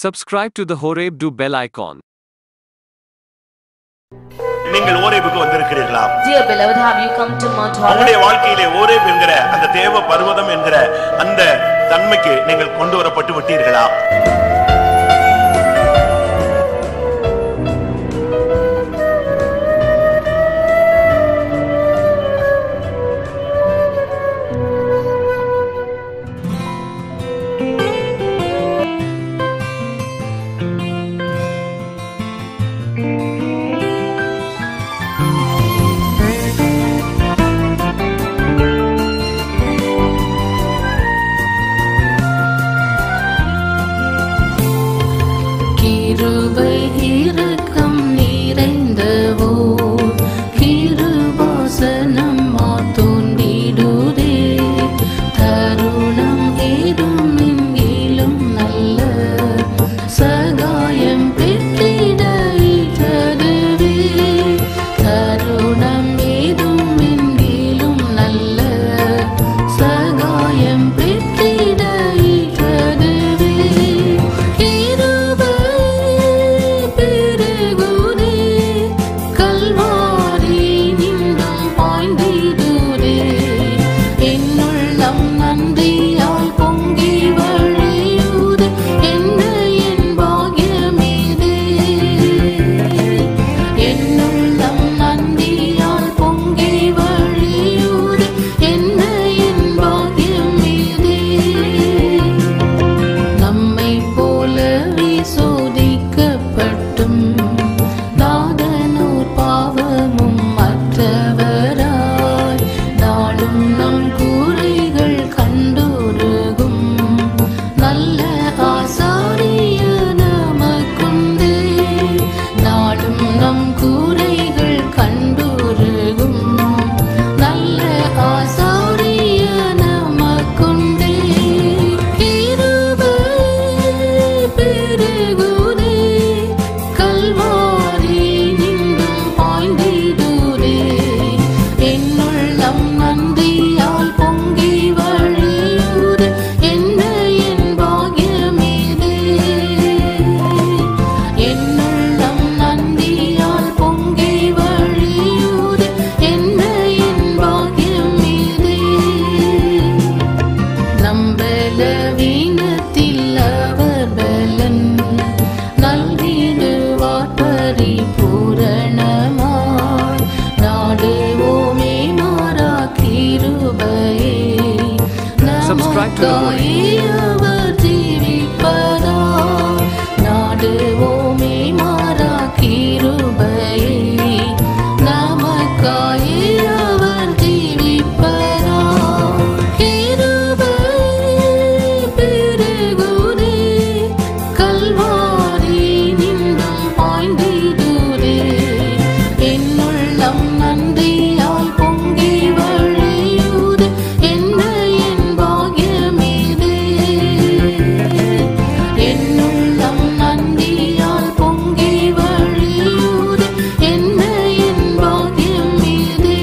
Subscribe to the Horeb do bell icon. நீங்கள் ஓரேபுக்கு வந்திருக்கிறீர்களா Dear beloved, have you come to Mount Horeb? உங்களுடைய வாழ்க்கையிலே Horeb என்கிற அந்த தேவ பர்வதம் என்கிற அந்த தன்மைக்கு நீங்கள் கொண்டு வரப்பட்டு விட்டீர்களா கிருபை இரக்கம் நிறைந்தவோர் கிருபாசனம் மாத்தோண்டிடுதே தருணம் ஏதும் எங்கிலும் நல்ல சகாயம் பெற்றிட இட்டதுவே தருணம் ஏதும் எங்கிலும் நல்ல சகாயம் பெற்றிட இட்டதுவே கிருபை பெருகுதே கல்வாரி நின்றும் பாய்ந்திடுதே என்னுள்ளம் நன்றியால் பொங்கி வழியுதே என்ன என் பாகியமீதே என்னுள்ளம் நன்றியால் பொங்கி வழியுதே என்ன என் பாகியமீதே நம்மை போலவே சோதிக்கப்பட்டும் நாதனோர் பாவமும் மற்றவராய் நாளும் நம் கூரைகள் கண்டுருகும் நல்ல ஆசாரிய நமக்குண்டே நாளும் நம் கூரைகள் கண்டுருகும் நல்ல ஆசாரிய நமக்குண்டே கிருபை பெருகுதே கல்வாரி நின்றும் பாய்ந்திடுதே என்னுள்ளம் நன்றியால் பொங்கி வழியுதே என்ன என் பாகியமீதே என்னுள்ளம் நன்றியால் பொங்கி வழியுதே என்ன என் பாகியமீதே நம்பலவீனத்தில் அவர் பலன் நல்கிடுவார் பரிபூரணமாய் நாடுவோமே மாறா கிருபையே Subscribe to the Holy. நமக்காய் அவர் ஜீவிப்பதாய் நாடுவோமே மாறா கிருபையே நமக்காய் அவர் ஜீவிப்பதாய் கிருபை பெருகுதே கல்வாரி நின்றும் பாய்ந்திடுதே என்னுள்ளம் நன்றியால் பொங்கி வழியுதே என்ன என் பாகியமீதே என்னுள்ளம் நன்றியால் பொங்கி வழியுதே என்ன என் பாகியமீதே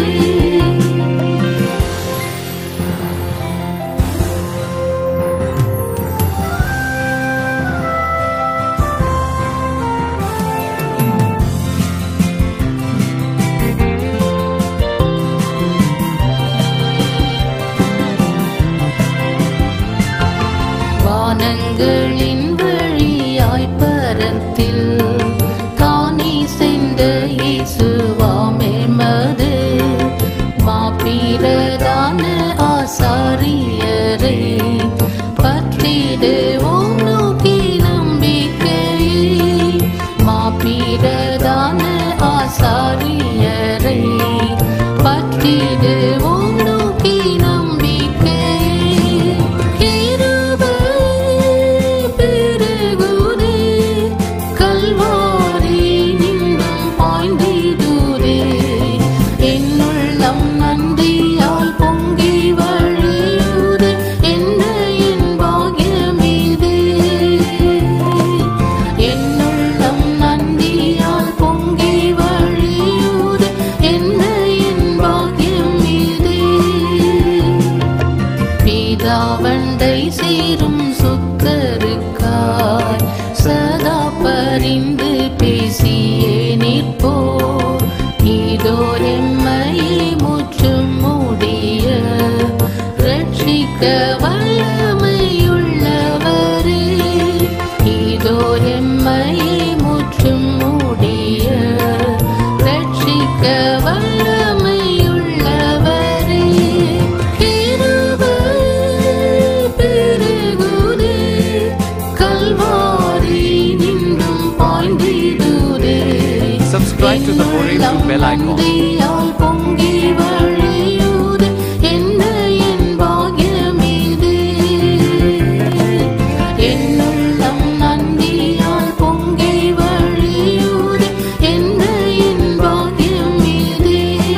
வானங்களின் வழியாய் பரத்தில் தானே சென்ற இயேசுவாமே மது மாப்பீரதான ஆசாரியரை பற்றிடுவோம் நோக்கி நம்பிக்கையை மாப்பீரதான ஆசாரியரை பற்றிடுவோம் நோக்கி நம்பிக்கையை கிருபை பெருகுதே கல்வாரி நின்றும் பாய்ந்திடுதே என்னுள்ளம் நன்றியால் பொங்கி வழியுதே to the Horeb Group bell icon. Nandyal பொங்கி வழியுது என்ன என் பாக்கியமிது என்னுள்ளம் நந்தியால் பொங்கி வழியுது என்ன என் பாக்கியமிது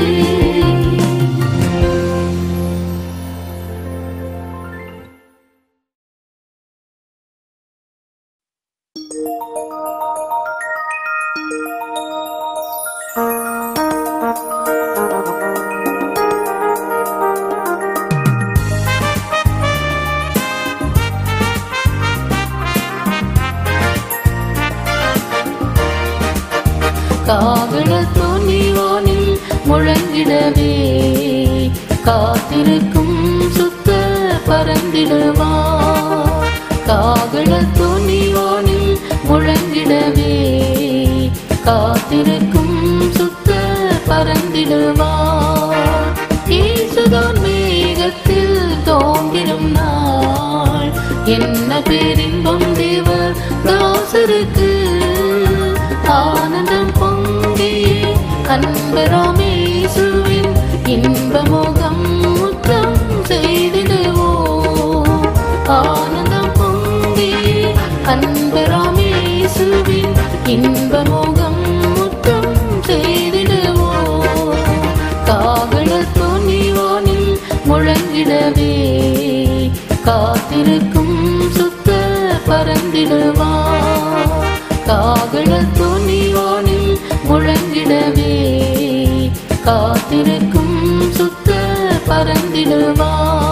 காவல துணிவானில் முழங்கிடவே காத்திருக்கும் சுத்த பறந்திடுவா காவல துணிவானில் முழங்கிடவே காத்திருக்கும் சுத்த பறந்திடுவா இயேசுதான் மேகத்தில் தோன்றிடும் நாள் என்ன பேரின்பம் தேவர் தாசருக்கு ஆனந்தம் பொங்கி அன்பராமேசுவின் இன்பமுகம் முத்தம் செய்திடுவோம் ஆனந்தம் பொங்கி அன்பராமேசுவின் இன்பமுகம் முத்தம் செய்திடுவோம் காவல துணிவானில் முழங்கிடவே காத்திருக்கும் சுத்த பறந்திடுவா காவல துணிவானில் முழங்கிடவே காத்திருக்கும் சுத்த பறந்திடுவா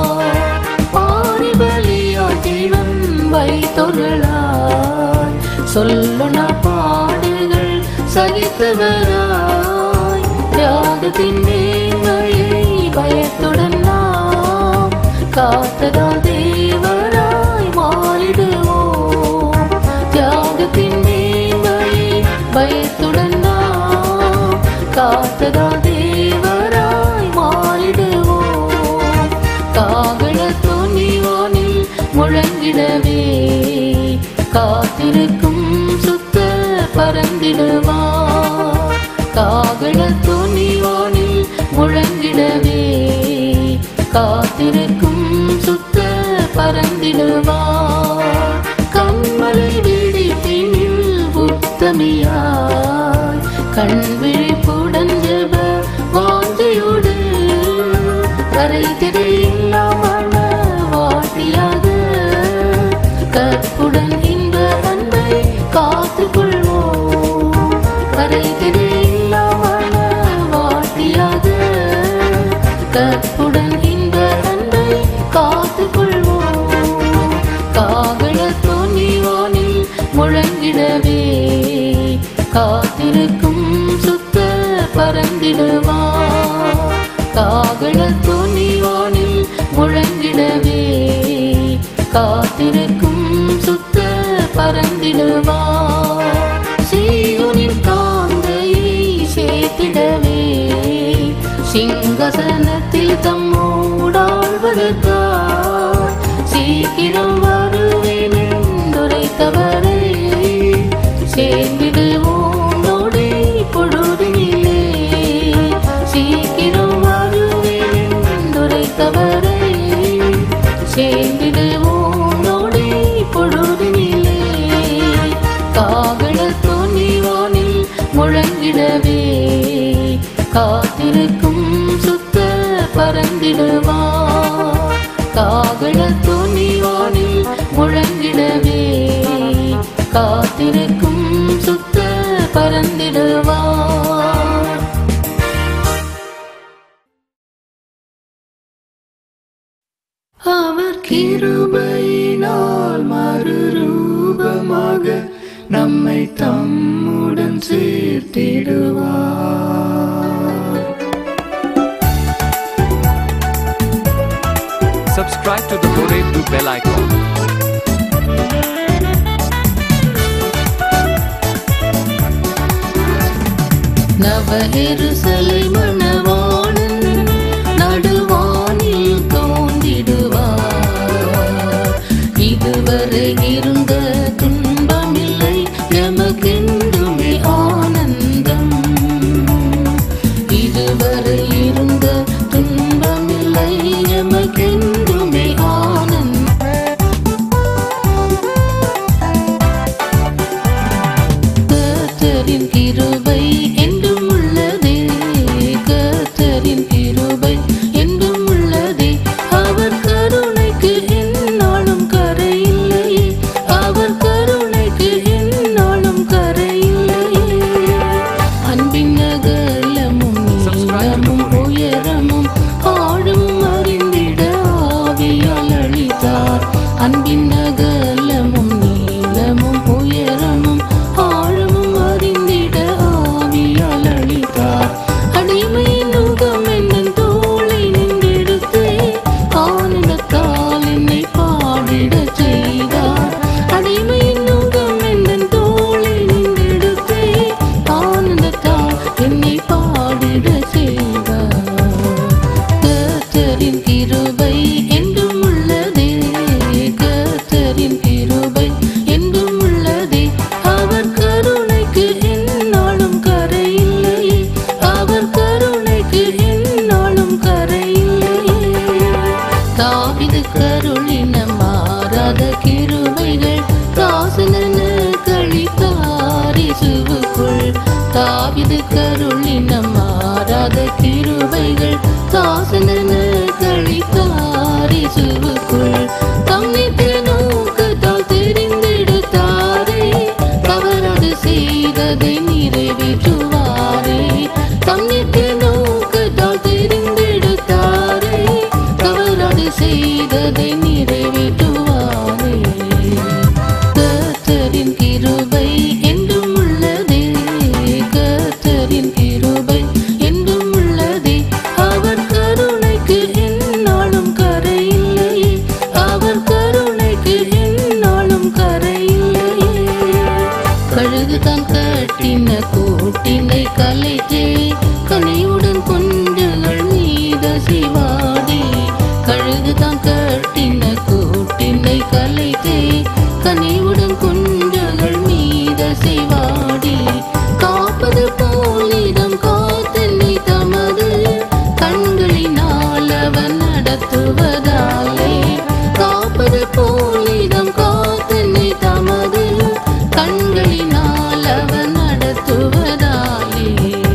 பாரிபலியா ஜீவன் வைத்தொருளாய் சொல்லுன பாடுகள் சகித்தவராய் தியாகத்தின் மேன்மையை பயத்துடன் நாம் காத்ததால் தேவராய் மாறிடுவோம் தியாகத்தின் மேன்மையை பயத்துடன் நாம் காத்ததால் தேவராய் மாறிடுவோம் காவல துணிவானில் முழங்கிடவே காத்திருக்கும் சுத்த பறந்திடுவா காவல துணிவானில் முழங்கிடவே காத்திருக்கும் சுத்த பறந்திடுவா கண்மலை விழிப்பினில் உத்தமியாய் கண் விழிப்புடன் ஜெப வாஞ்சையோடு கரை திரையில்லாமல் வாட்டியாக கற்புடன் இன்ப அன்பை காத்துக் கொள்வோம் கரை திரையில்லாமல் வாட்டியாக கற்புடன் இன்ப அன்பை காத்துக் கொள்வோம் காவல துணிவானில் முழங்கிடவே காத்திருக்கும் சுத்த பறந்திடுவா காவல துணிவானில் முழங்கிடவே காத்திருக்கும் சுத்த பறந்திடுவா சீயோனின் காந்தையை சேர்த்திடவே சிங்காசனத்தில் தம்மோடாழ்வதற்காய் சீக்கிரம் வருவேன் என்றுரைத்தவரை சேர்ந்திடுவோம் நொடி பொழுதினிலே சீக்கிரம் வருவேன் என்றுரைத்தவரை சேர்ந்திடுவோம் நொடி பொழுதினிலே காவல துணிவானில் முழங்கிடவே காத்திருக்கும் சுத்த பறந்திடுவா காவல துணிவானில் முழங்கிடவே காத்திருக்கும் சுத்த பறந்திடுவா அவர் கிருபையினால் மறுரூபமாக நம்மை தம்முடன் சேர்த்திடுவார் Subscribe to the Horeb Group bell icon. நவ எருசலை மணவாளன் நடுவானில் தோன்றிடுவார் இதுவரை இருந்த துன்பமில்லை எமக்கென்றுமே ஆனந்தம் தாவிது கருளின மாறாத கிருபைகள் தாசனன கழித்தாரிசுவுக்குள் தாவிது கருளின மாறாத கிருபைகள் தாசனன கழித்தாரிசுவுக்குள் தம்மித்து நோக்கத்தால் தெரிந்தெடுத்தாரே தவறாது செய்ததை நிறைவேற்றுவாரே தம்மித்து நோக்கத்தால் தெரிந்தெடுத்தாரே தவறாது செய்ததை நிறைவேற்றுவாரே கர்த்தரின் கிருபை என்றும் உள்ளதே கர்த்தரின் கிருபை என்றும் உள்ளதே அவர் கருணைக்கு எந்நாளும் கரையில்லை அவர் கருணைக்கு எந்நாளும் கரையில்லை கழுகு தான் கட்டின கூட்டினை கலைத்தே கனியுடன் குஞ்சுகள் மீத சிவாதே கழுகு தான் கட்டின கூட்டினை கலைத்தே கனிவுடன் குஞ்சுகள் மீத சிவாடி காப்பது போலிடம் காத்தென்னை தமது கண்களினால் அவன் நடத்துவதாலே காப்பது போலிடம் காத்தென்னை தமது கண்களினால் அவன் நடத்துவதாலே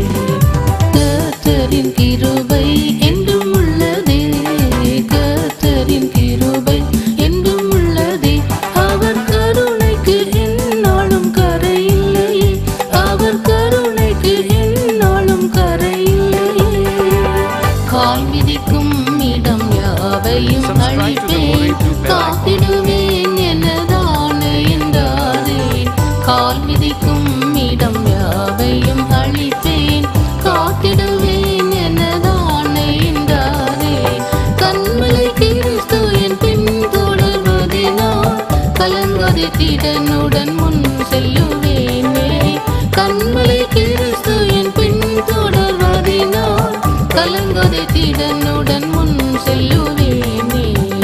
கர்த்தரின் கிருபை என்றும் உள்ளதே கர்த்தரின் கிருபை என்றும் உள்ளதே அவர் கருணைக்கு எந்நாளும் கரையில்லை அவர் கருணைக்கு எந்நாளும் கரையில்லை கால் மிதிக்கும் இடம் யாவையும் Subscribe to the அழிப்பேன் Moray Blue Bell icon. காத்திடுவேன் எனதானே என்றாரே கால் மிதிக்கும் இடம் யாவையும் அழிப்பேன் காத்திடுவேன் எனதானே என்றாரே கண்மலை கிறிஸ்து என் பின் தொடர்வதினால் கலங்காதே திடனுடன் முன் செல்லுவேனே கண்மலை கிறிஸ்து என் பின் தொடர்வதினால் கலங்காதே திடனுடன் முன் செல்லுவேனே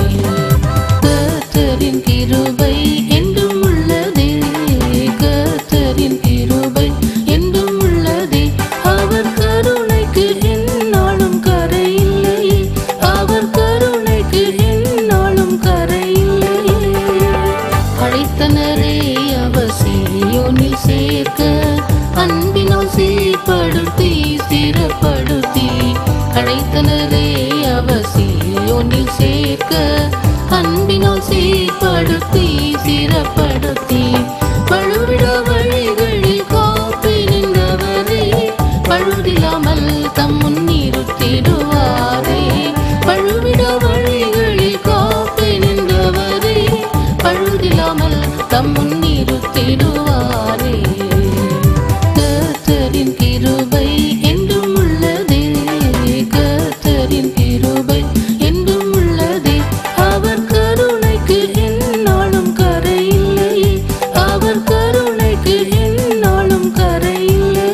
கர்த்தரின் கிருபை என்றும் உள்ளதே கர்த்தரின் கிருபை என்றும் உள்ளதே அவர் கருணைக்கு எந்நாளும் கரையில்லை அவர் கருணைக்கு எந்நாளும் கரையில்லை அழைத்தனரே அவர் சீயோனில் சேர்க்க அன்பினால் சீர்படுத்தி ஸ்திரப்படுத்தி அழைத்தனரே அவர் சீயோனில் சேர்க்க அன்பினால் சீர்படுத்தி சிறப்படுத்தி பழுவிட வழிகளில் காப்பி நின்றவரே பழுதில்லாமல் தம் முன் நிறுத்திடுவாரே பழுவிட வழிகளில் காப்பி நின்றவரே பழுதில்லாமல் தம் முன் நிறுத்திடுவாரே கர்த்தரின் கிருபை என்றும் உள்ளதே கர்த்தரின் கிருபை என்றும் உள்ளதே அவர் கருணைக்கு எந்நாளும் கரையில்லை அவர் கருணைக்கு எந்நாளும் கரையில்லை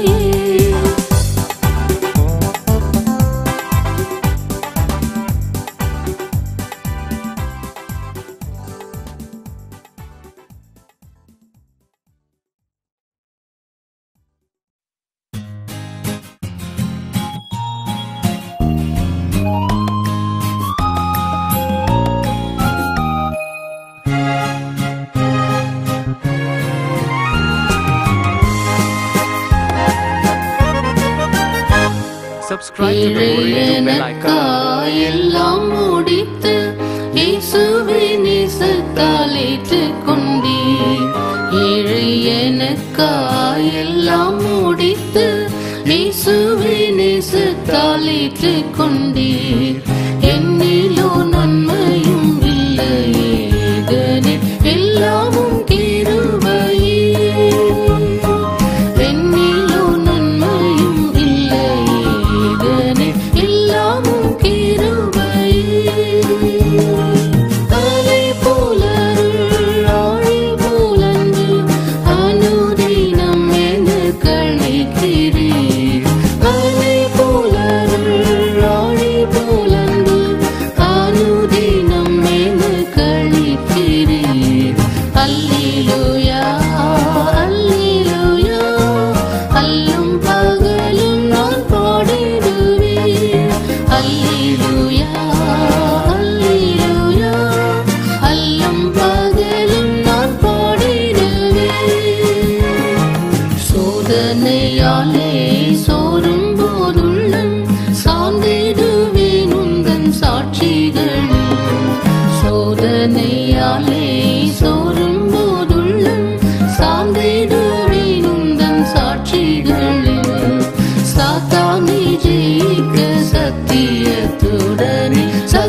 Subscribe to the Moray Blue Bell icon. எனக்காய் எல்லாம் முடித்து இயேசுவை நேசத்தால் ஏற்றுக்கொண்டீர் ஏழை எனக்காய் எல்லாம் முடித்து இயேசுவை நேசத்தால் ஏற்றுக்கொண்டீர் என்னிலோ நன்மையும் இல்லையே இதனில் எல்லாமும் கிருபையே என்னிலோ நன்மையும் இல்லையே இதனில் எல்லாமும் கிருபையே அலை போலருள் ஆழி போலன்று அனுதினம் எனக்கு அழைக்கிறீர் அலை போலருள் ஆழி போலன்று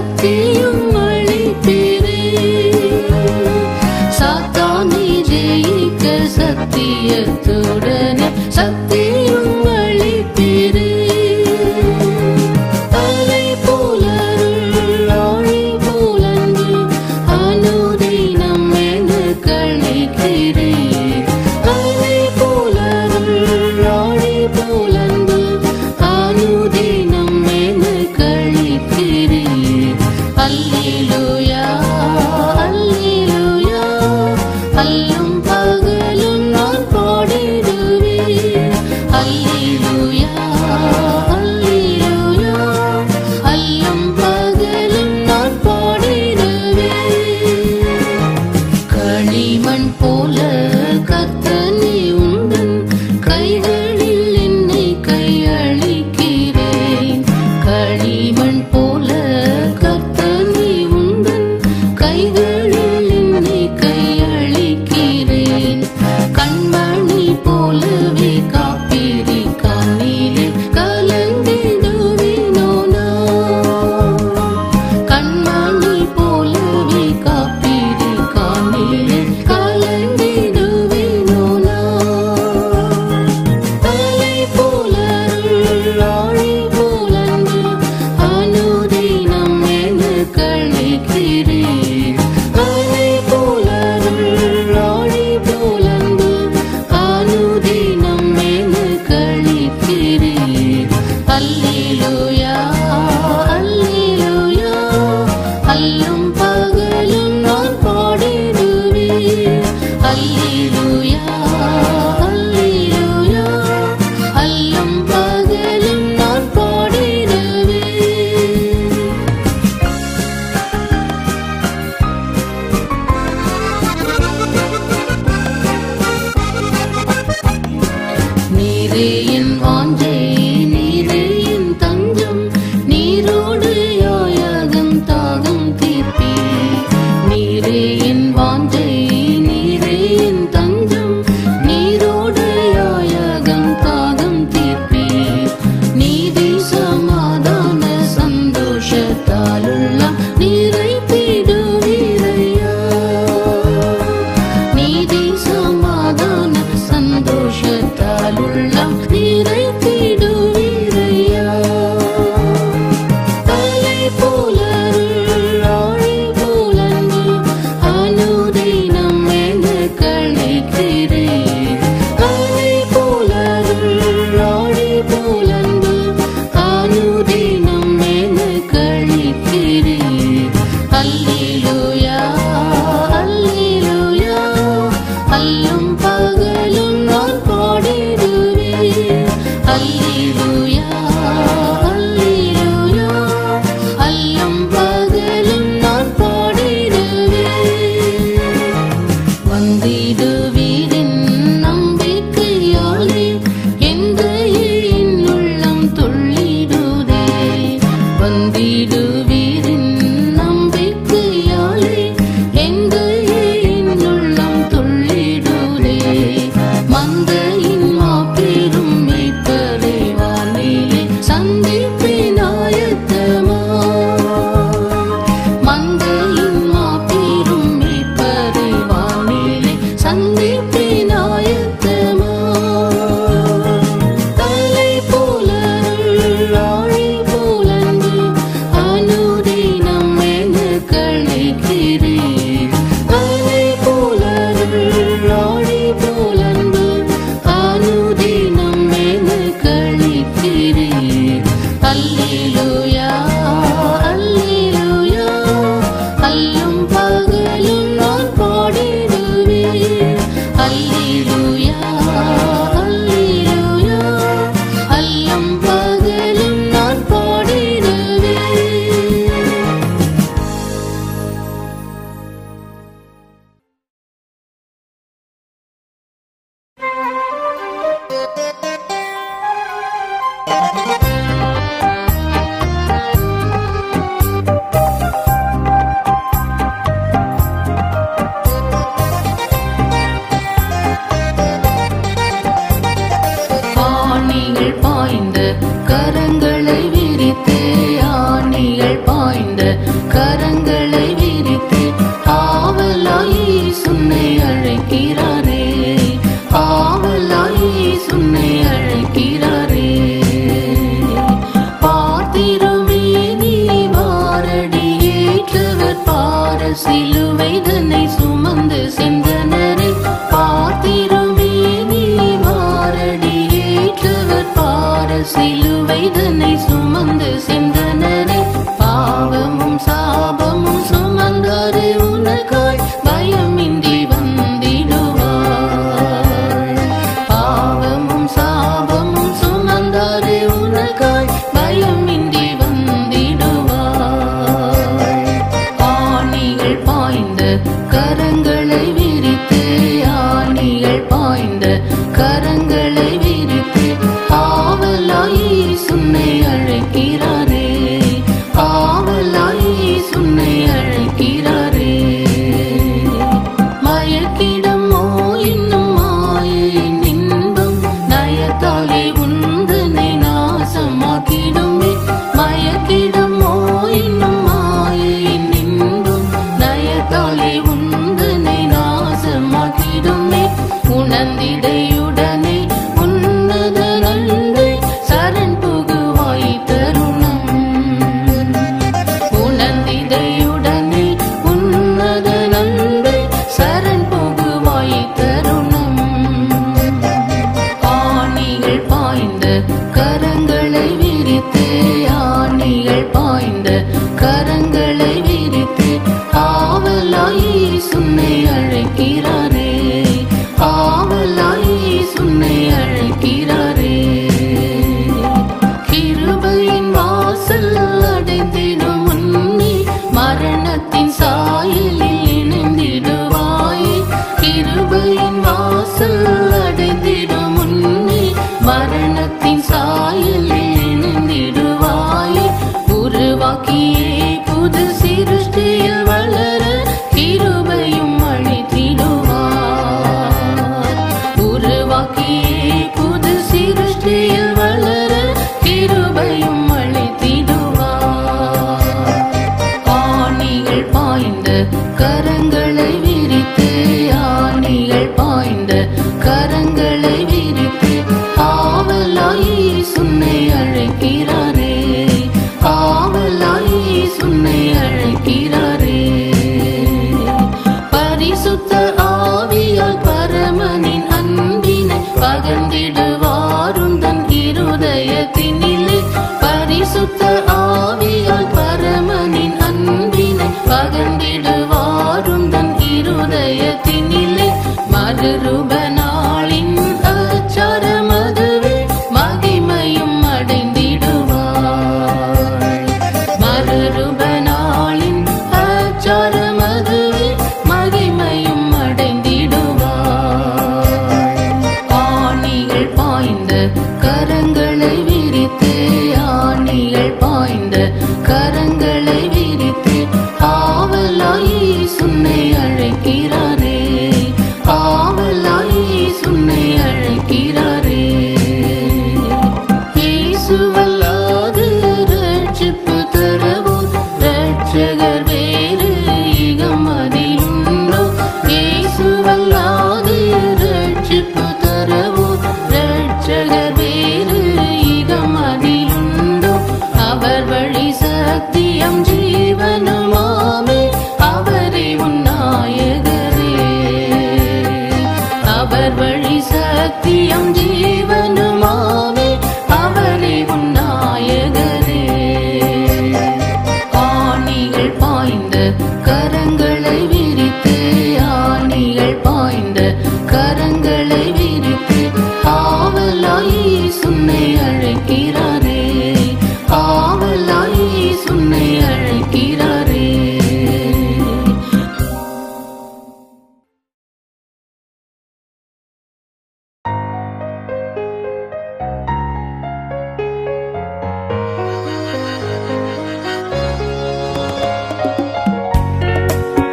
சக்தியும் அளிப்பீரே சாத்தானை ஜெயிக்க சத்தியத்துடனே சக்தியும் அளிப்பீரே அலை போலருள் ஆழி போலன்பு அனுதினம் எனக்கு அளிக்கிறீர். அலை போலருள் ஆழி போலன்பு அனுதினம் எனக்கு அளிக்கிறீர். அல்லேலூயா, அல்லேலூயா, அல்லும் பகலும் நான் பாடிடுவேன் கரங்களை விரித்து ஆவலாயி சுன்னை அழைக்கிறாரே ஆவலாயி சுன்னை அழைக்கிறாரே பார்த்திருமே நீ வாரடி ஏற்றவர் பார சிலுவை தன்னை சுமந்து சென்றனரே பார்த்திருமே நீ வாரடி ஏற்றவர் பார சிலுவை தன்னை சுமந்து சென்றனரே பாவமும் சாபமும் சுமந்தாரே உனக்காய் பயமின்றி வந்திடுவார் பாவமும் சாபமும் சுமந்தாரே உனக்காய் பயமின்றி வந்திடுவார் ஆணிகள் பாய்ந்த கரங்களை விரித்து ஆணிகள் பாய்ந்த கரங்களை விரித்து ஆவலாயி சுன்னை அழைக்கிறாரே ஆவலாயி சுன்னை அழைக்கிறாரே மயக்கிடமோ இன்னும் மாயின் இன்பம் நயத்தாலே உந்தனை நாசமாக்கிடுமே மயக்கிடமோ இன்னும் மாயின் இன்பம் நயத்தாலே உந்தனை நாசமாக்கிடுமே உணர்ந்திடையுடனே உன்னத நன்மை சரண் புகுவாய் தருணம் உணர்ந்திடையுடனே உன்னத நன்மை சரண் புகுவாய் தருணம் ஆணிகள் பாய்ந்த கரங்களை விரித்து ஆணிகள் பாய்ந்த கரங்களை விரித்து ஆவலாயி சுன்னை அழைக்கிறாரே ஆவலாயி சுன்னை அழைக்கிறாரே கிருபையின் வாசல் அடைந்திடும் முன்னே மரணத்தின் சாயலில் இணைந்திடுவாயே கிருபையின் வாசல் அடைந்திடும் முன்னே மரணத்தின் சாயலில் இணைந்திடுவாயே உருவாக்கியே புது சிருஷ்டியில் வளர கிருபையும் அழித்திடுவார் உருவாக்கியே புது சிருஷ்டியில் வளர கிருபையும் அழித்திடுவார் ஆணிகள் பாய்ந்த கரங்களை விரித்து ஆணிகள் பாய்ந்த கரங்களை விரித்து ஆவலாயி சுன்னை அழைக்கிறாரே ஆவலாயி சுன்னை அழைக்கிறாரே பரிசுத்த ஆவியால் பரமனின் அன்பினை பகர்ந்திடுவாரும் தன் இருதயத்தினிலே பரிசுத்த ஆவியால் பரமனின் அன்பினை பகர்ந்திடுவாரும் தன் இருதயத்தினிலே மறுரூப நாளின் அச்சாரமதுவே மகிமையும் அடைந்திடுவார் மறுரூப நாளின் அச்சாரமதுவே மகிமையும் அடைந்திடுவார் ஆணிகள் பாய்ந்த கரங்களை விரித்து ஆணிகள் பாய்ந்த கரங்களை விரித்து ஆவலாயி சுன்னை அழைக்கிறாரே ஆவலாயி சுன்னை அழைக்கிறாரே இயேசுவல்லாது ரட்சிப்பு தரவோ ரட்சகர் வேறு ஈகம் அதிலுண்டோ இயேசுவல்லாது ரட்சிப்பு தரவோ ரட்சகர் வேறு ஈகம் அதிலுண்டோ அவர் வழி சத்தியம் ஜீவனுமாமே அவரே உன்னாயகரே அவர் வழி சத்தியம் ஜீவனுமாவே அவரே உன்னாயகரே ஆணிகள் பாய்ந்த கரங்களை விரித்து ஆணிகள் பாய்ந்த கரங்களை விரித்து ஆவலாயி சுன்னை அழைக்கிறாரே ஆவலாயி சுன்னை அழைக்கிறாரே ஆ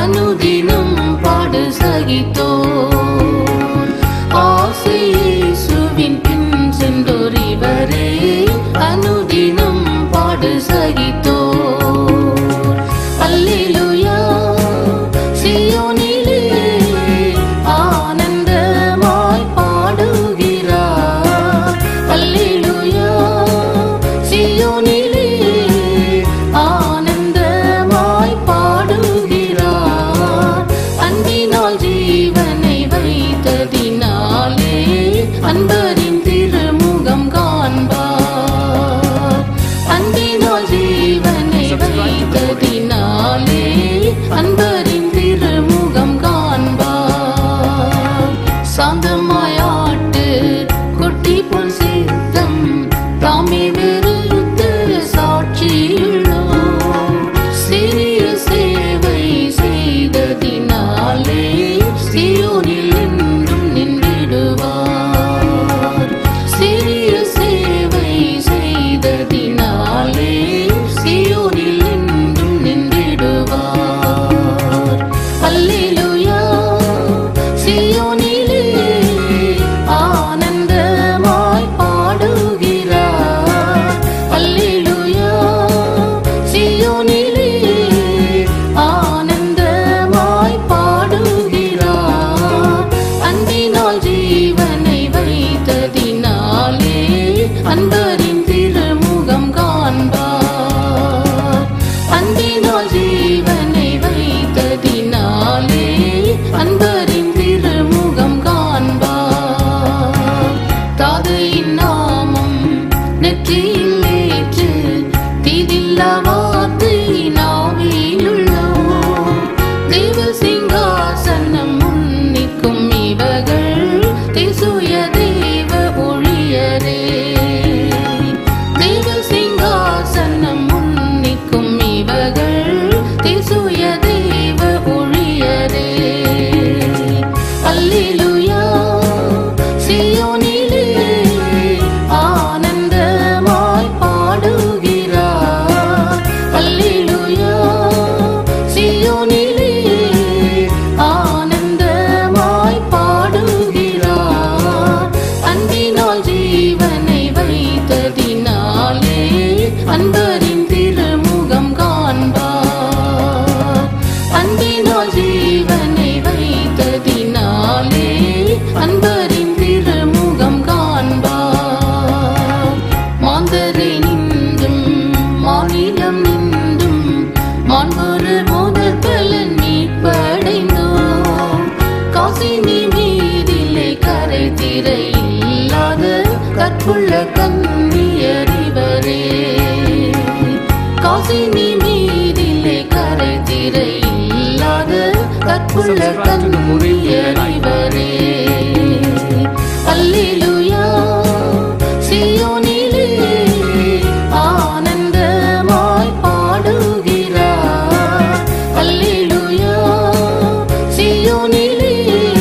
அனுதினம் பாடு சகித்தோர் ஆசையேசுவின் பின் சென்றோர் இவரே அனுதினம் பாடு சகித்தோர் அல்லேலூயா சியோனிலே ஆனந்தமாய் பாடுகிறார் அல்லேலூயா சியோனிலே ஆனந்தமாய் பாடுகிறார் அன்பினால் ஜீவனை வைத்ததினாலே அன்பரின் திருமுகம் காண்பார் அன்பினால் ஜீவனை வைத்ததினாலே அன்பரின் திருமுகம் காண்பார் சாந்தமாயாட்டு குட்டி போல் சித்தம் தாமே வெறுத்த சாட்சியுள்ளோம் சிறிய சேவை செய்ததினாலே சியோனில் என்றும் நின்றிடுவார் சிறிய சேவை செய்ததினாலே சியோனில் என்றும் நின்றிடுவார் அல்லேலூயா சியோனிலே ஆனந்தமாய் பாடுகிறார் அல்லேலூயா சியோனிலே ஆனந்தமாய் பாடுகிறார் அன்பினால் ஜீவனை வைத்ததினாலே அன்பரின் திருமுகம் காண்பார் அன்பினால் ஜீவனை வைத்ததினாலே அன்பரின் திருமுகம் காண்பார் தாதையின் நாமம் நெற்றியில் ஏற்று தீதில்லா வார்த்தை நாவிலுள்ளோம் தேவ சிங்காசனம் முன்னிக்கும் இவர்கள் தேசுய தேவ ஒழியரே தேவ சிங்காசனம் முன்னிக்கும் இவர்கள் தேசுய தேவ ஒழியரே அல்லேலூயா சியோனிலே ஆனந்தமாய் பாடுகிறார் அல்லேலூயா சியோனிலே ஆனந்தமாய் பாடுகிறார் அன்பினால் ஜீவனை வைத்ததினாலே அன்பரின் திருமுகம் காண்பார் அன்பினால் ஜீவனை வைத்ததினாலே அன்பரின் திருமுகம் காண்பார் மாந்தரை நின்றும் மாநிலம் நின்றும் மாண்பொரு முதற் பலன் மீட்படைந்தோம் காசினி மீதிலே கரை திரை இல்லாத கற்புள்ள கண்ணியறிவரே காசினி மீதிலே கரை திரை இல்லாத கற்புள்ள கண்ணியறிவரே அல்லேலூயா சியோனிலே ஆனந்தமாய் பாடுகிறார் அல்லேலூயா சியோனிலே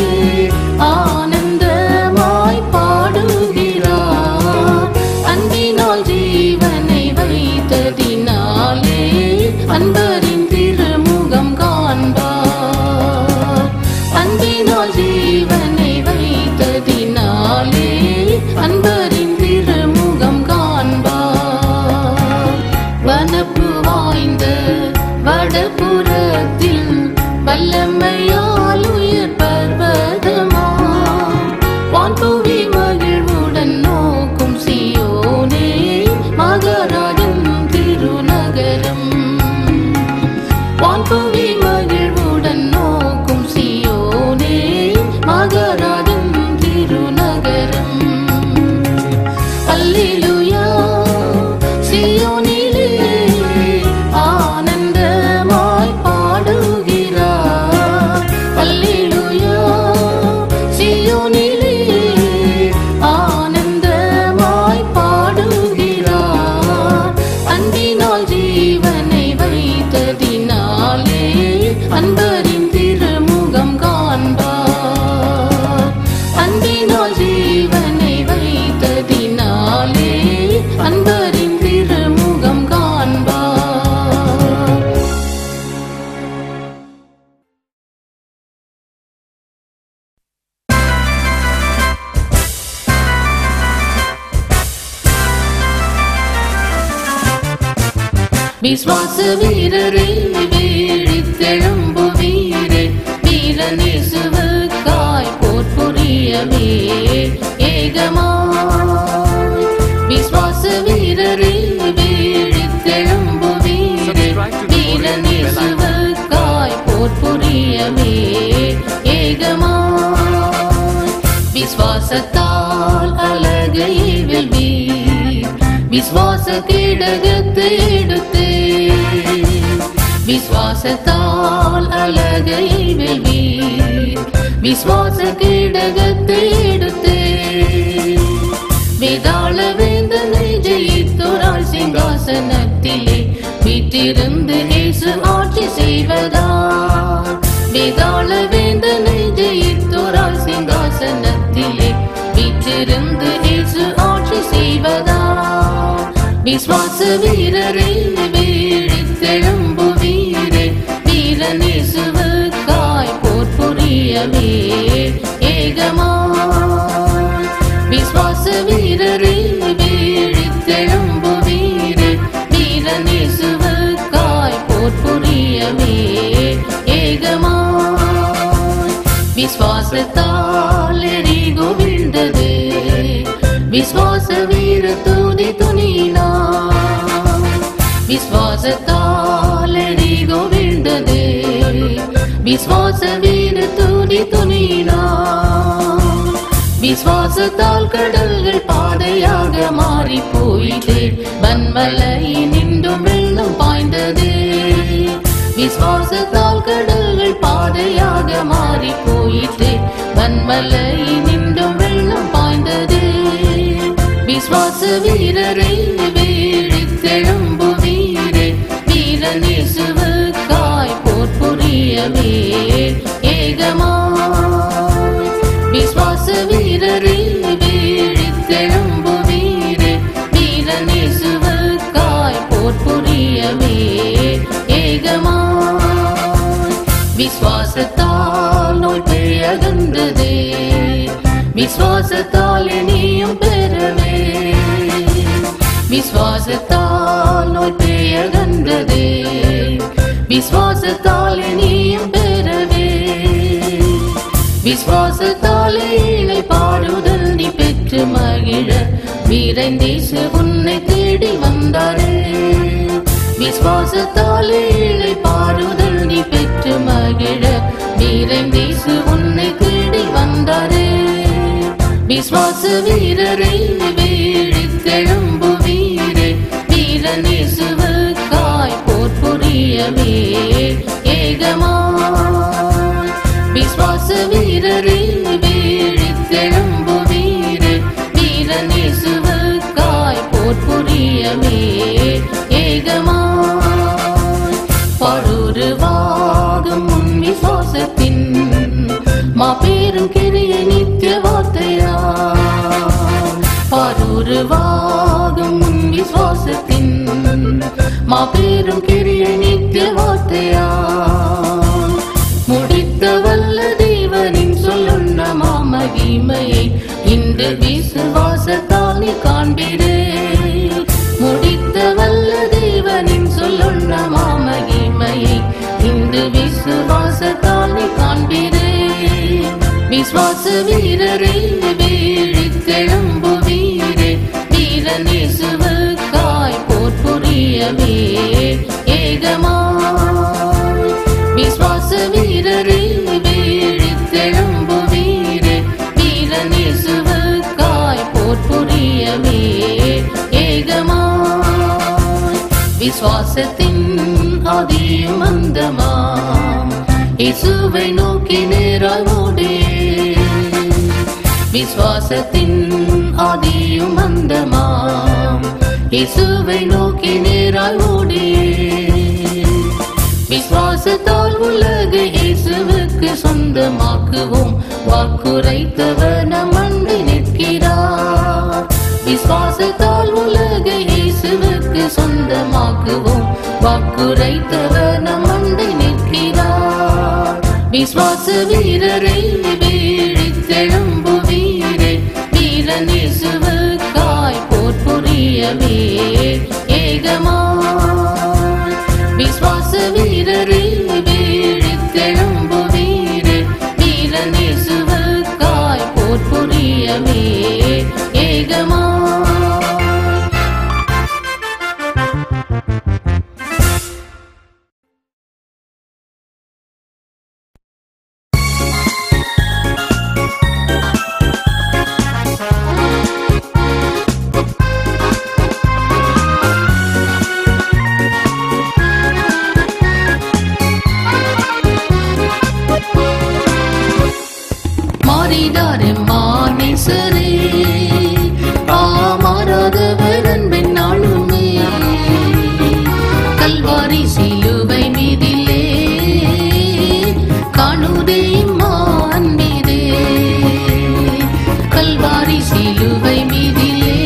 ஆனந்தமாய் பாடுகிறார் அன்பினால் ஜீவனை வைத்ததினாலே அன்பரின் திருமுகம் காண்பார் அன்பினால் ஜீவனை வைத்ததினாலே அன்பரின் திருமுகம் காண்பார் வனப்பு வாய்ந்த வடபுறத்தில் வல்லமையால் உயர் பர்வதமா வான்புவி மகிழ்வுடன் நோக்கும் சியோனே மகாராஜன் திருநகரம் வான்புவி மகிழ்வுடன் நோக்கும் சியோனே மகாராஜன் திருநகரம் அல்லேலூயா சியோனிலே ஆனந்தமாய் விஸ்வாச வீரரை வீழித்தெழும்பு வீரே வீரநேசுவுக்காய் போர் புரியவே ஏகமாய் விஸ்வாச வீரரை வீழித்தெழும்பு வீரே வீரநேசுவுக்காய் போர் புரியவே ஏகமாய் விஸ்வாசத்தால் அழகையை வெல்வீர் விஸ்வாச கேடகத்தை எடுத்தே விஸ்வாசத்தால் அழகையை வெல்வீர் விஸ்வாச கேடகத்தை எடுத்தே வேதாள வேந்தனை ஜெயித்தோரால் சிங்காசனத்திலே வீட்டிருந்து இயேசு ஆட்சி செய்வதால் வேதாள வேந்தனை ஜெயித்தோரால் சிங்காசனத்திலே வீற்றிருந்து இயேசு ஆட்சி செய்வதால் விஸ்வாச வீரரை வீழித்தெழும்பு வீரே வீரநேசுவுக்காய் போர் புரியவே ஏகமாய் விஸ்வாச வீரரை வீழித்தெழும்பு வீரே வீரநேசுவுக்காய் போர் புரியவே ஏகமாய் விஸ்வாசத்தால் எரிகோ விழுந்தது விஸ்வாச வீர துதி துணினா விஸ்வாசத்தால் எரிகோ விழுந்தது விஸ்வாச வீர துதி துணினா விஸ்வாசத்தால் கடல்கள் பாதையாக மாறி போயிட்டு வன்மலை நின்றும் வெள்ளம் பாய்ந்தது விஸ்வாசத்தால் கடல்கள் பாதையாக மாறி போயிட்டு வன்மலை நின்றும் வெள்ளம் பாய்ந்தது விஸ்வாச வீரரை வீழித்தெழும்பு வீரே வீரநேசுவுக்காய் போர் புரியவே ஏகமாய் விஸ்வாச வீரரை வீழித்தெழும்பு வீரே வீரநேசுவுக்காய் போர் புரியவே ஏகமாய் விஸ்வாசத்தால் நோய் பெயர்கின்றது விஸ்வாசத்தால் இனியும் பெறவே விஸ்வாசத்தால் நோய் பெயர்கின்றது விஸ்வாசத்தால் இனியும் பெறவே விஸ்வாசத்தாலே இணை பாடுதல் நீ பெற்று மகிழ வீரந்தேசு உன்னை தேடி வந்தாரே விஸ்வாசத்தாலே இணை பாடுதல் நீ பெற்று மகிழ வீரந்தேசு உன்னை தேடி வந்தாரே விஸ்வாச வீரரை வீழித்தெழும்பு வீரே வீரநேசுவுக்காய் போர் புரியவே ஏகமாய் விஸ்வாச வீரரை வீழித்தெழும்பு வீரே வீரநேசுவுக்காய் போர் புரியவே ஏகமாய் பருருவாகும் உன் விசுவாசத்தின் மாபெரும் கிரிய நித்திய வார்த்தையா பருருவாகும் உன் விசுவாசத்தின் மாபெரும் கிரிய நித்திய வார்த்தையா முடித்த வல்ல தேவனின் சொல்லுண்ண மாமகிமையை இன்று விசுவாசத்தால் நீ காண்பிரே முடித்த வல்ல தேவனின் சொல்லுண்ண மாமகிமையை இன்று விசுவாசத்தால் நீ காண்பிரே விஸ்வாச வீரரை வீழித்தெழும்பு வீரே வீரநேசுவுக்காய் போர் புரியவே ஏகமாய் விஸ்வாச வீரரை வீழித்தெழும்பு வீரே வீரநேசுவுக்காய் போர் புரியவே ஏகமாய் விஸ்வாசத்தின் ஆதியும் அந்தமாம் இயேசுவை நோக்கி நேராய் ஓடே விஸ்வாசத்தின் ஆதியும் அந்தமாம் இயேசுவை நோக்கி நேராய் ஓடே விஸ்வாசத்தால் உலக இயேசுவுக்கு சொந்தமாக்குவோம் வாக்குரைத்தவர் நம் அண்டை நிற்கிறார் விஸ்வாசத்தால் உலக இயேசுவுக்கு சொந்தமாக்குவோம் வாக்குரைத்தவர் நம் அண்டை நிற்கிறார் விஸ்வாச வீரரை வீழித்தெழும்பு வீரே வீரநேசுவுக்காய் போர் புரியவே ஏகமாய் வீரரே வீழித்தெழும்புவீரே வீரநேசுவுக்காய் போர் புரியவே ஏகமா மாறிடாரே மானேசரே ஆ மாறாதவர் அன்பின் நாளுமே கல்வாரி சிலுவை மீதிலே காணுதே மான்மீதே கல்வாரி சிலுவை மீதிலே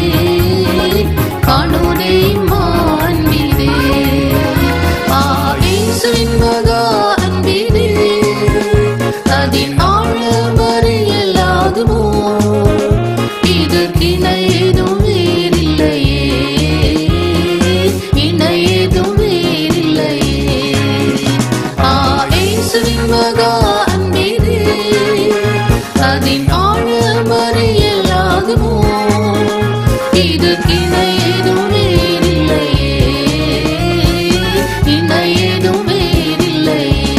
காணுதே மான்மீதே ஆ இயேசுவின் மகா அன்பினே அதின் ஆழம் அறியலாகுமோ இதற்கிணை ஏதும் வேறில்லையே இணை ஏதும் வேறில்லையே ஆ இயேசுவின் மகா அன்பினே அதின் ஆழம் அறியலாகுமோ இதற்கிணை ஏதும் வேறில்லையே இணை ஏதும் வேறில்லையே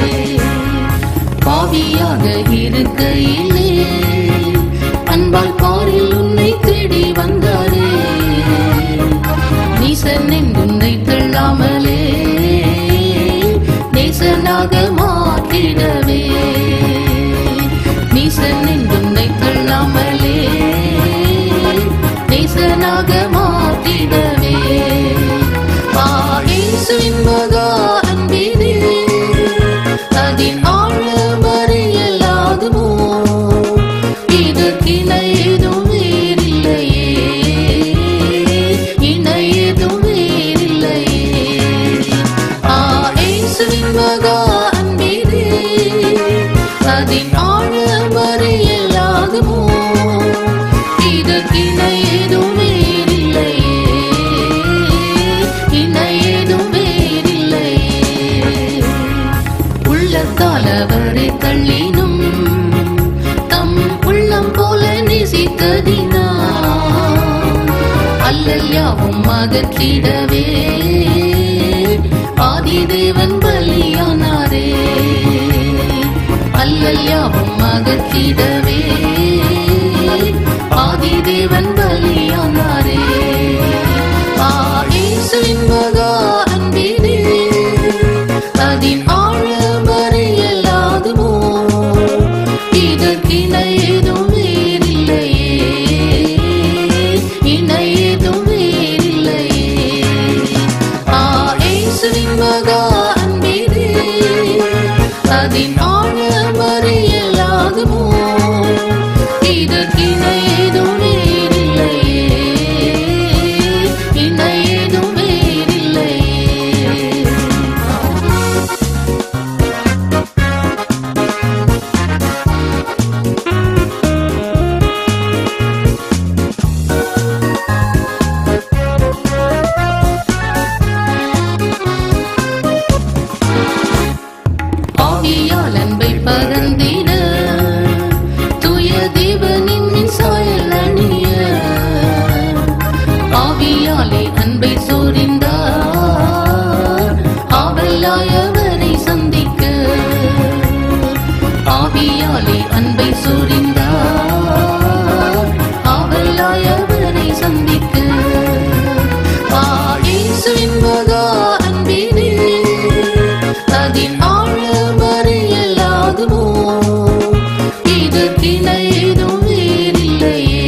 பாவியாக இருக்கையிலே அன்பால் பாரில் உன்னை தேடி வந்தாரே நீசன் உன்னை தள்ளாமலே நேசனாக மாற்றிடவே நீசன் உன்னை தள்ளாமலே நேசனாக மாற்றிடவே ஆசையின் மகா அன்பினே அதின் ஆழம் அறியலாகுமோ இதற்கிணை ஏதும் வேறில்லையே இணை ஏதும் வேறில்லையே ஆ இயேசுவின் மகா அன்பினே அதின் ஆழம் அறியலாகுமோ இதற்கிணை ஏதும் வேறில்லையே இணை ஏதும் வேறில்லையே உள்ளத்தால் அவரை தள்ளினும் தம் உள்ளம் போல நேசித்ததினா அல்லல் யாவும் அகற்றிடவே ஆதிதேவன் பலியானாரே அல்லல் யாவும் அகற்றிடவே ஆதிதேவன் பலியானாரே ஆசையின் மகா அன்பினே அதின் ஆழம் அறியலாகுமோ இதற்கிணை ஏதும் வேறில்லையே இணை ஏதும் வேறில்லையே ஆ இயேசுவின் மகா அன்பினே அதின் ஆழம் அறியலாகுமோ இதற்கிணை ஏதும் வேறில்லையே இணை ஏதும் வேறில்லையே ஆவியால் அன்பை பரந்திட தூய தேவனின் சாயல் அணிய ஆவியாலே அன்பை சோரிந்தார் ஆவலாயவரை சந்திக்க ஆவியாலே அன்பை சோரிந்தார் ஆவலாயவரை சந்திக்க ஆ இயேசுவின் மகா அன்பினே அதின் ஆழம் அறியலாகுமோ இதற்கிணை ஏதும் வேறில்லையே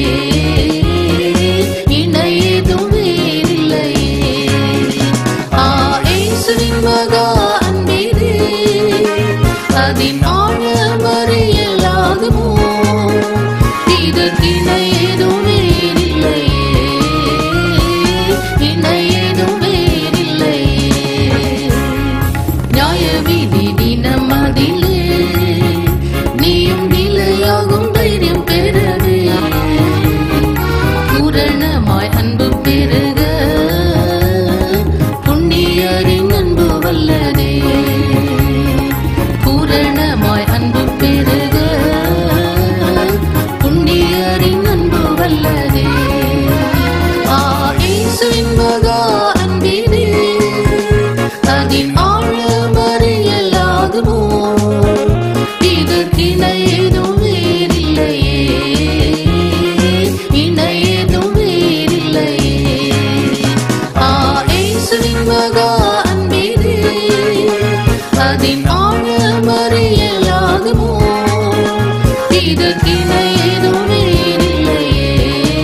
இணை ஏதும் வேறில்லையே ஆ இயேசுவின் மகா அன்பினே அதின் ஆழம் அறியலாகுமோ இதற்கிணை ஏதும் வேறில்லையே இணை ஏதும் வேறில்லையே நியாய வீதி தினம் அதிலே நீயும் நிலையாகும் தைரியம் பெறவே பூரணமாய் அன்பு பெருக புண்ணியரின் அன்பு வல்ல ஆழமறியலாகுமோ இதற்கிணை ஏதும் வேறில்லையே இணை ஏதும் வேறில்லையே ஆ இயேசுவின் மகா அன்பிலே அதின் ஆழமறியலாகுமோ இதற்கிணை ஏதும் வேறில்லையே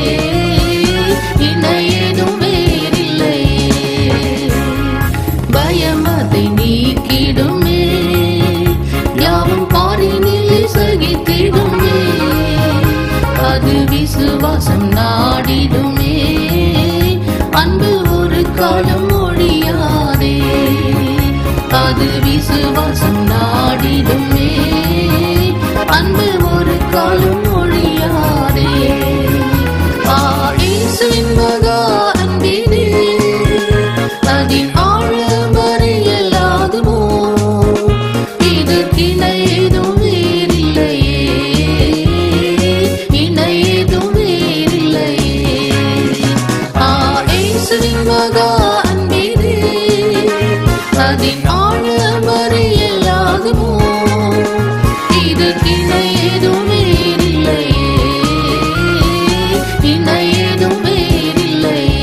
இணை ஏதும் வேறில்லையே பயமதை நீக்கிடுமே யாவும் பாரினில் சகித்திடுமே அது விசுவாசம் நாடிடுமே அன்பு ஒரு காலம் ஒழியாதே அது விசுவாசம் நாடிடுமே அன்பு ஒரு காலம் ஒழியாதே ஆ இயேசுவின் மகா அன்பினே அதின் ஆழமறியலாகுமோ இதற்கிணை ஏதும் வேறில்லையே இணை ஏதும் வேறில்லையே ஆ இயேசுவின் மகா அன்பினே அதின் ஆழமறியலாகுமோ இதற்கிணை ஏதும் வேறில்லையே இணை ஏதும் வேறில்லையே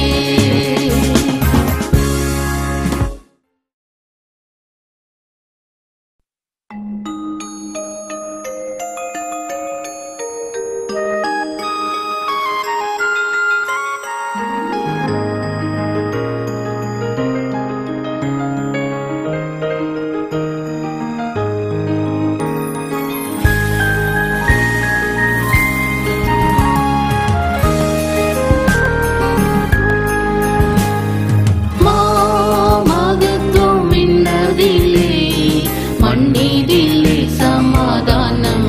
மாமகத்துவம் இன்னதிலே மண்ணிதிலே சமாதானம்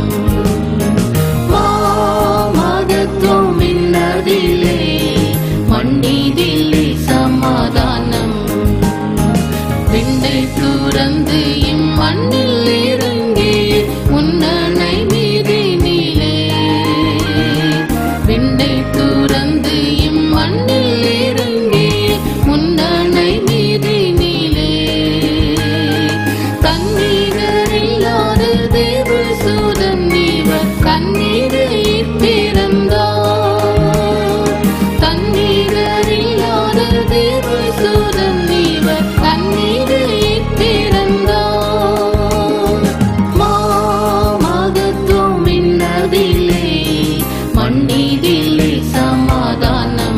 மாமகத்துவம் இன்னதிலே மண்ணிதிலே சமாதானம் விண்ணை துறந்து இம்மண்ணில் இறங்கி உன்னனை மீதினிலே விண்ணை துறந்து இம்மண்ணில் இறங்கி முன்னணை மீதினிலே தண்ணீர் இல்லாத தேவ சூதன் இவர் கண்ணீரில் பிறந்தார் தண்ணீர் இல்லாத தேவ சூதன் இவர் கண்ணீரில் பிறந்தார் மாமகத்துவம் இன்னதிலே மண்ணிதிலே சமாதானம்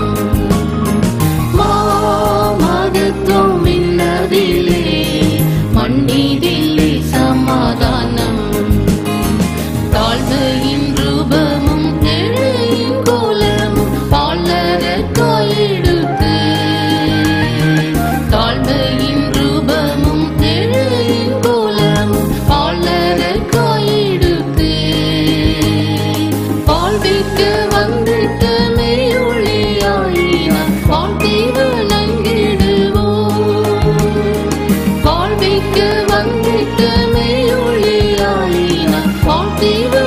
மாமகத்துவம் இன்னதிலே மண்ணிதிலே சமாதானம் தாழ்மையின் ரூபமும் எழுயின் கோலமும் பாலர காயெடுத்து தாழ்மையின் ரூபமும் எழுயின் கோலமும் பாலர காயெடுத்து வாழ்விக்க வந்திட்ட மெய்யொழியாயினார் வாழ்த்தீவு நங்கிடுவோம் வாழ்விக்க வந்திட்ட மெய்யொழியாயினார் வாழ்த்தீவு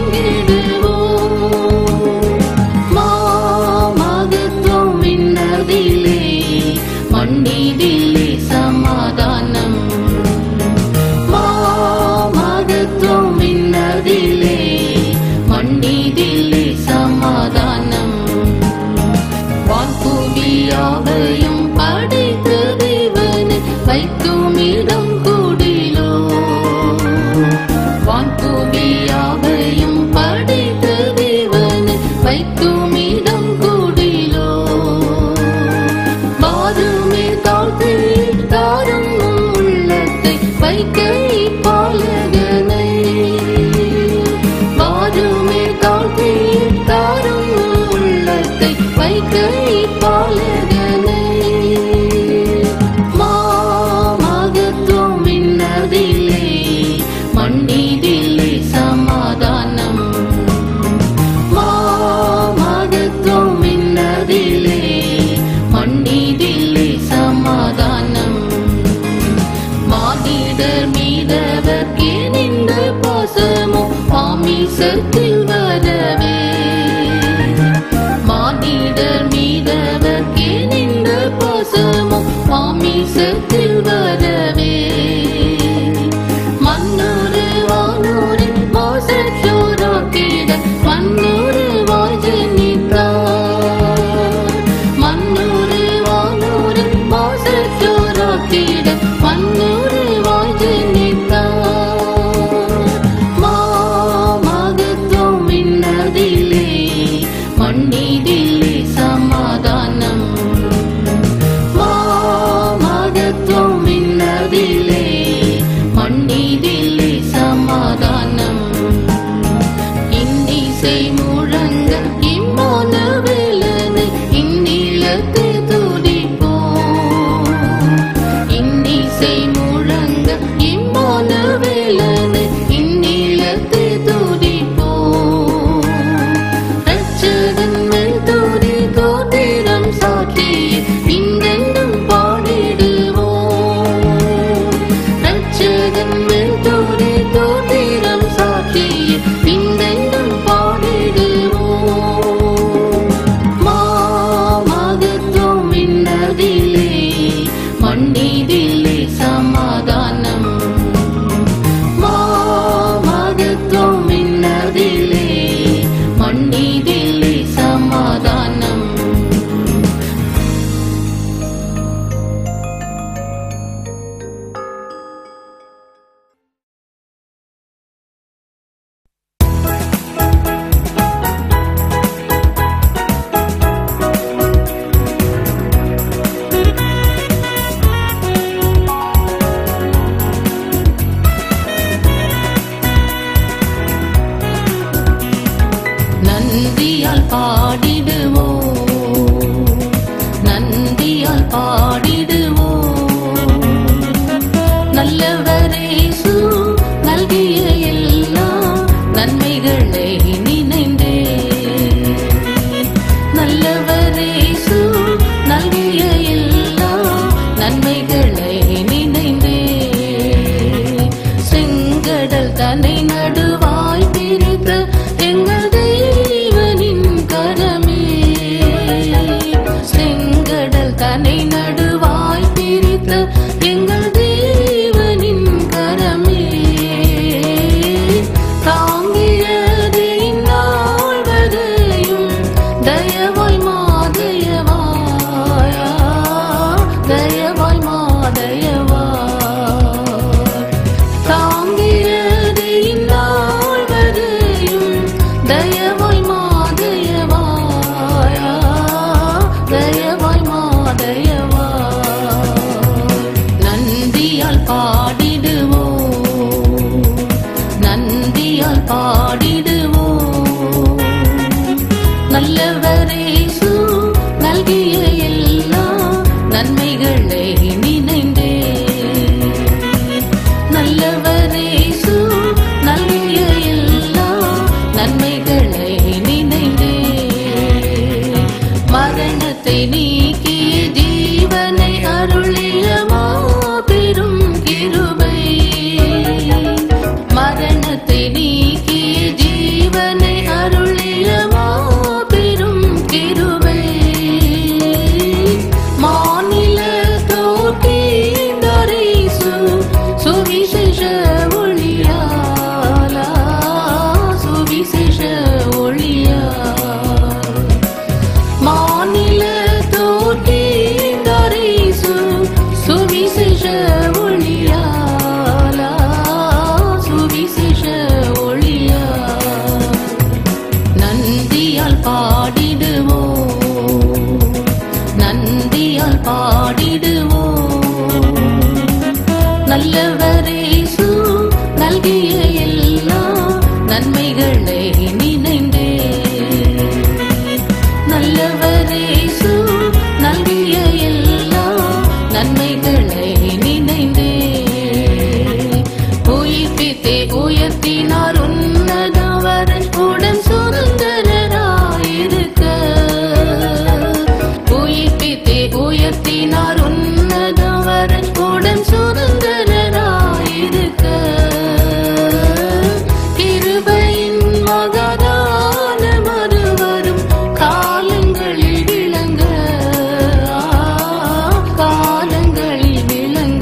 நங்கிடுவோம் மாமகத்துவம் இன்னதிலே மண்ணிதிலே சமாதானம் மாமகத்துவம் இன்னதிலே மண்ணிதிலே சமாதானம் வான்பூமியாவையும் படைத்த தேவன் வைக்கும் இடம் கூடிலோ வான்பூமியாவையும் படைத்த தேவன் வைக்கும் இடம் கூடிலோ மாறுமே தாழ்த்து தாரும் உள்ளத்தை வைக்க பாலகனை மாறுமே தாழ்த்து தாரும் உள்ளத்தை வைக்க பாலகனை மாமகத்துவம் இன்னதிலே மண்ணிதிலே சமாதானம் மாமகத்துவம் இன்னதிலே மண்ணிதிலே சமாதானம் மானிடர் மீதவர்க்கே நின்ற பாசமும் மாமிசத்தில் வரவே மானிடர் மீதவர்க்கே நின்ற பாசமும் மாமிசத்தில் வரவே நல்லவரேசு நல்கிய எல்லா நன்மைகளை நினைந்தே நல்லவரேசு நல்கிய எல்லா நன்மைகளை நினைந்தே செங்கடல் தன்னை நடுவாய் பிரித்த எங்கள் தெய்வனின் கரமே செங்கடல் தன்னை நடுவாய் பிரித்த எங்கள் தேவனின் கரமே தாங்கியது இந்நாள் வரையும் தயவாய் மாதயவாயா தயவாய் மாதயவாய் தாங்கியது இந்நாள் வரையும் தயவாய் மாதயவாயா தயவாய் மாதயவாய் நந்தியால் பாடிடுவோம் நந்தியால் பாடிடுவோம் நல்லவரேசு நல்கிய எல்லா நன்மைகளை நினைந்தே நல்லவரேசு நல்கிய எல்லா நன்மைகளை நினைந்தே மரணத்தை நீக்கி ஜீவனை அருளிய மாபெரும் கிருபை மரணத்தை நீக்கி ஜீவனை அருளிய மாபெரும் கிருபை மாநில தோட்டீந்தரேசு சுவிசேஷ ஒளியாலா சுவிசேஷ ஒளியா மாநில தோட்டீந்தரேசு சுவிசேஷ ஒளியாலா சுவிசேஷ ஒளியா நந்தியால் பாடிடுவோம் நந்தியால் பாடிடுவோம் நல்லவரேசு நல்கிய எல்லா நன்மைகளை நினைந்தே நல்லவரேசு நல்கிய எல்லா நன்மைகளை நினைந்தே உயிர்ப்பித்தே உயர்த்தினார் உன்னதவரன் உடன் சுதந்திரராயிருக்க உயிர்ப்பித்தே உயர்த்தினார் உன்னதவரன் உடன் சுதந்திரராயிருக்க கிருபையின் மகதான மறுவரும் காலங்களில் விளங்க ஆ, காலங்களில் விளங்க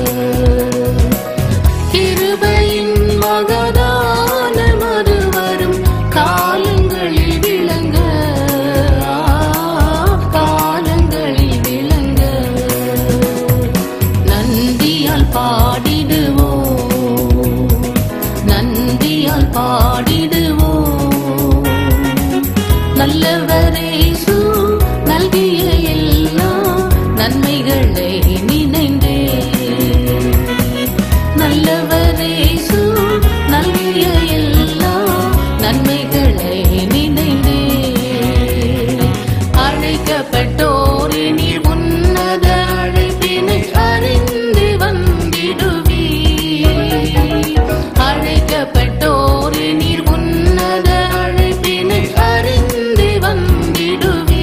கிருபையின் மகதான மறுவரும் காலங்களில் விளங்க ஆ, காலங்களில் விளங்க நந்தியால் பாடிடுவோம் நந்தியால் பாடிடுவோம் நல்லவரேசு நல்கிய எல்லா நன்மைகளை நினைந்தே நல்லவரேசு நல்கிய எல்லா நன்மைகளை நினைந்தே அழைக்கப்பட்டோரே நீர் உன்னத அழைப்பினை அறிந்து வந்திடுவீ அழைக்கப்பட்டோரே நீர் உன்னத அழைப்பினை அறிந்து வந்திடுவீ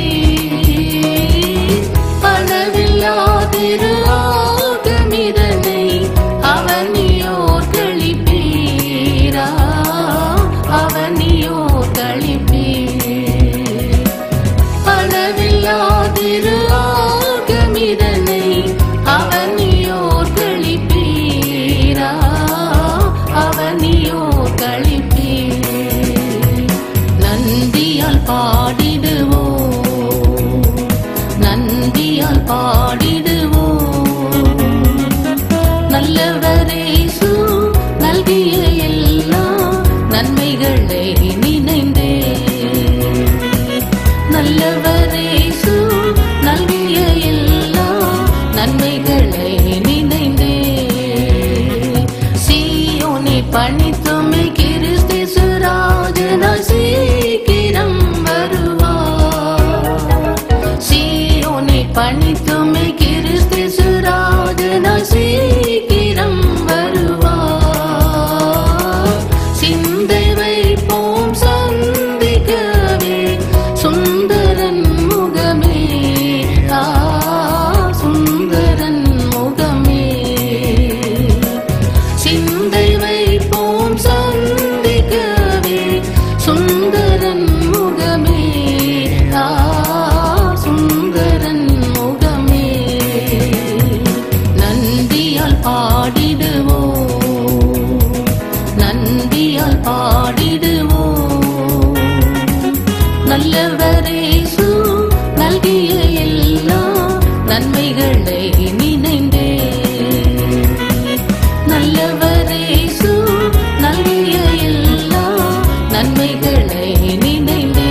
பணவில்லாதிரு ஆகமிதனை அவனியோர் கழிப்பீரா அவனியோர் கழிப்பீர் பணவில்லாதிரு ஆகமிதனை அவனியோர் கழிப்பீரா அவனியோர் கழிப்பீர் நந்தியால் பாடிடுவோம் நந்தியால் பாடிடுவோம் நல்லவரேசு நல்கிய எல்லா நன்மைகளை நினைந்தே நல்லவரேசு நல்கிய எல்லா நன்மைகளை நினைந்தே சீயோனை பணித்துமை கிறிஸ்து ராஜனாய் சீக்கிரம் வருவார் சீயோனை பணித்துமை கிறிஸ்து ராஜனாய் சீக்கிரம் தேவரேசு நல்கிய எல்லா நன்மைகளை நினைந்தே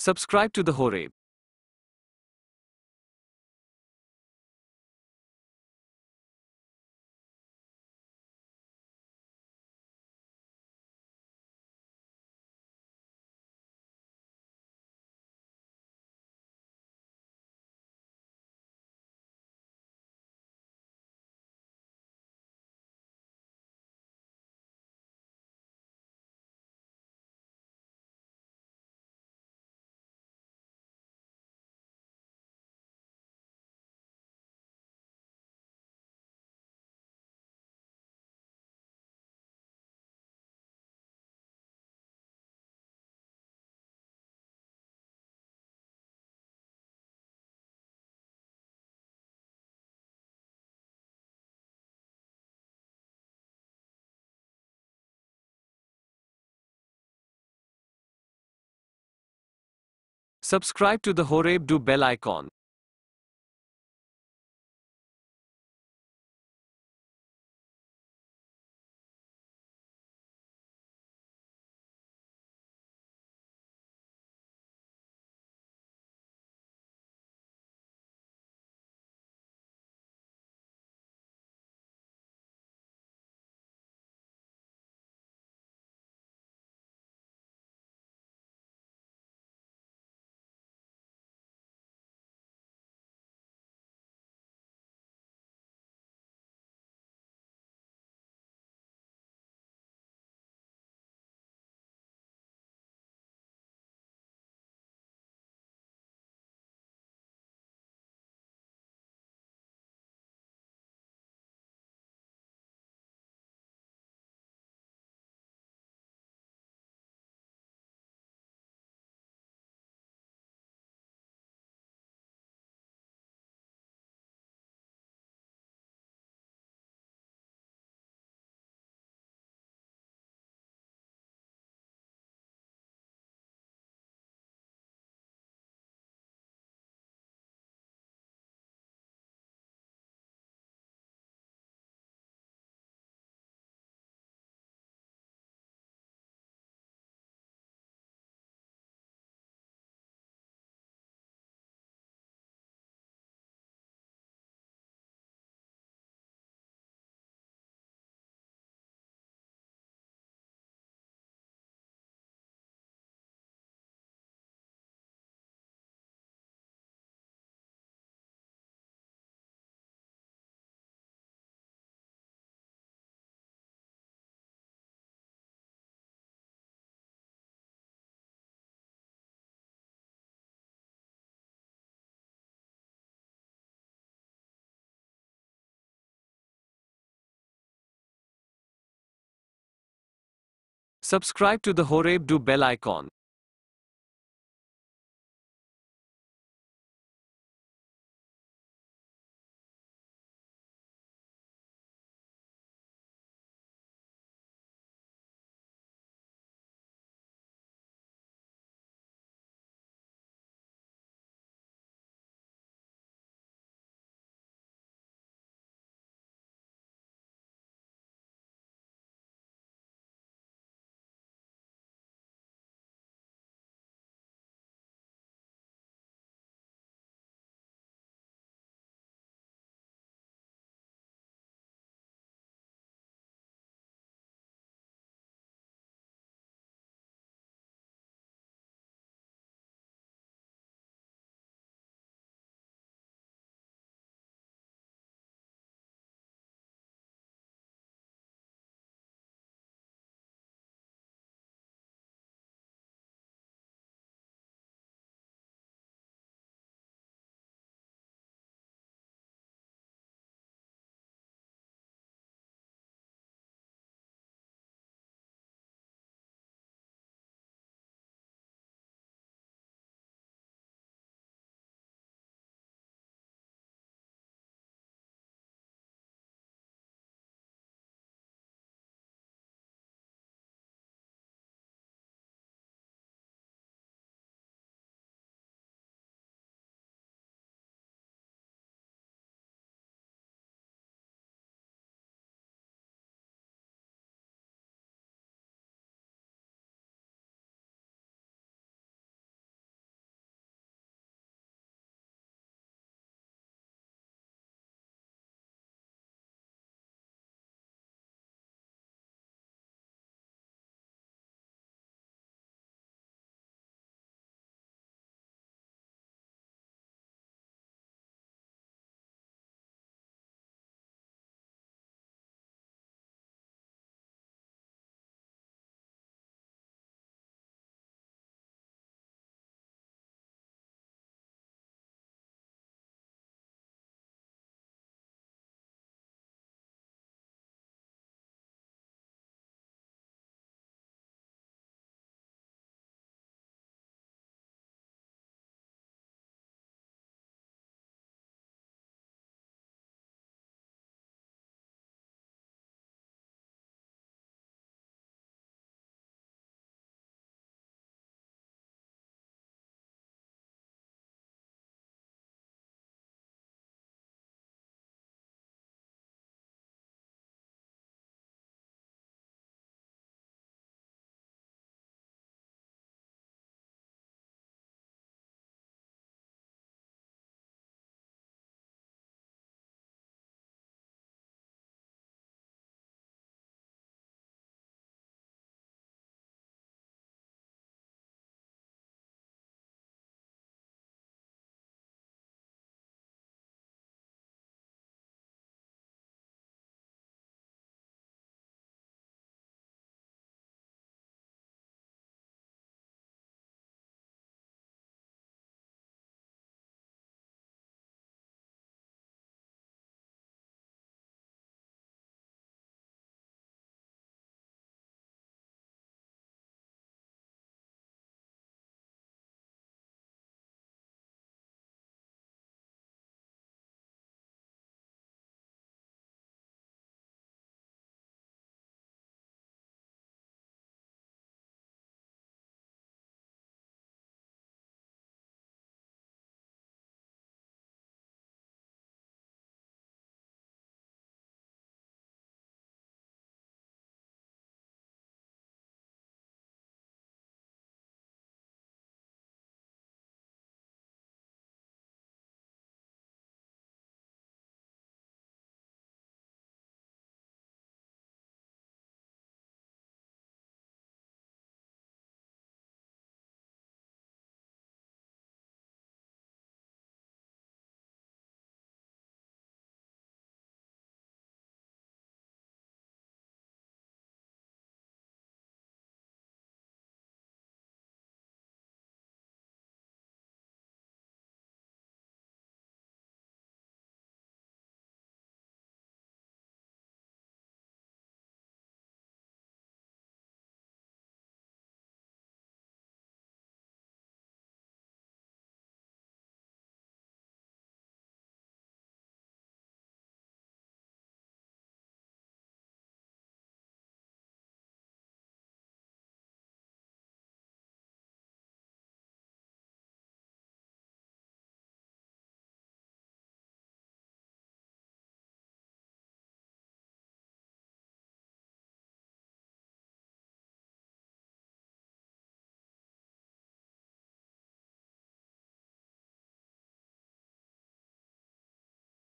Subscribe to the Horeb. Subscribe to the Horeb do bell icon. Subscribe to the Horeb do bell icon.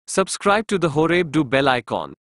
Subscribe to the Horeb do bell icon.